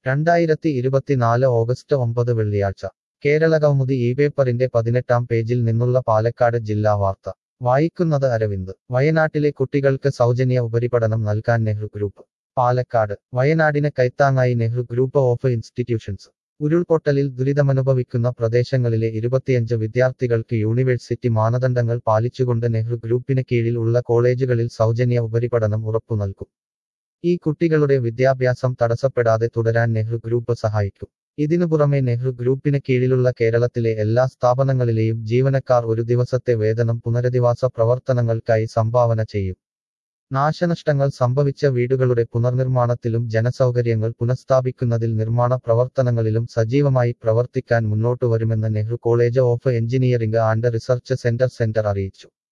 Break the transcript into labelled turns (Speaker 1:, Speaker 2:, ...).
Speaker 1: രണ്ടായിരത്തി ഇരുപത്തിനാല് ഓഗസ്റ്റ് ഒമ്പത് വെള്ളിയാഴ്ച കേരളകൗമുദി ഈ പേപ്പറിന്റെ പതിനെട്ടാം പേജിൽ നിന്നുള്ള പാലക്കാട് ജില്ലാ വാർത്ത വായിക്കുന്നത് അരവിന്ദ് വയനാട്ടിലെ കുട്ടികൾക്ക് സൗജന്യ ഉപരിപഠനം നൽകാൻ നെഹ്റു ഗ്രൂപ്പ് പാലക്കാട് വയനാടിന് കൈത്താങ്ങായി നെഹ്റു ഗ്രൂപ്പ് ഓഫ് ഇൻസ്റ്റിറ്റ്യൂഷൻസ് ഉരുൾപൊട്ടലിൽ ദുരിതമനുഭവിക്കുന്ന പ്രദേശങ്ങളിലെ ഇരുപത്തിയഞ്ച് വിദ്യാർത്ഥികൾക്ക് യൂണിവേഴ്സിറ്റി മാനദണ്ഡങ്ങൾ പാലിച്ചുകൊണ്ട് നെഹ്റു ഗ്രൂപ്പിന് കീഴിൽ ഉള്ള കോളേജുകളിൽ സൗജന്യ ഉപരിപഠനം ഉറപ്പു നൽകും ഈ കുട്ടികളുടെ വിദ്യാഭ്യാസം തടസ്സപ്പെടാതെ തുടരാൻ നെഹ്റു ഗ്രൂപ്പ് സഹായിക്കും ഇതിനു പുറമെ നെഹ്റു ഗ്രൂപ്പിന് കീഴിലുള്ള കേരളത്തിലെ എല്ലാ സ്ഥാപനങ്ങളിലെയും ജീവനക്കാർ ഒരു ദിവസത്തെ വേതനം പുനരധിവാസ പ്രവർത്തനങ്ങൾക്കായി സംഭാവന ചെയ്യും നാശനഷ്ടങ്ങൾ സംഭവിച്ച വീടുകളുടെ പുനർനിർമ്മാണത്തിലും ജനസൗകര്യങ്ങൾ പുനഃസ്ഥാപിക്കുന്നതിൽ നിർമ്മാണ പ്രവർത്തനങ്ങളിലും സജീവമായി പ്രവർത്തിക്കാൻ മുന്നോട്ടു വരുമെന്ന് Nehru college of engineering and research centre centre അറിയിച്ചു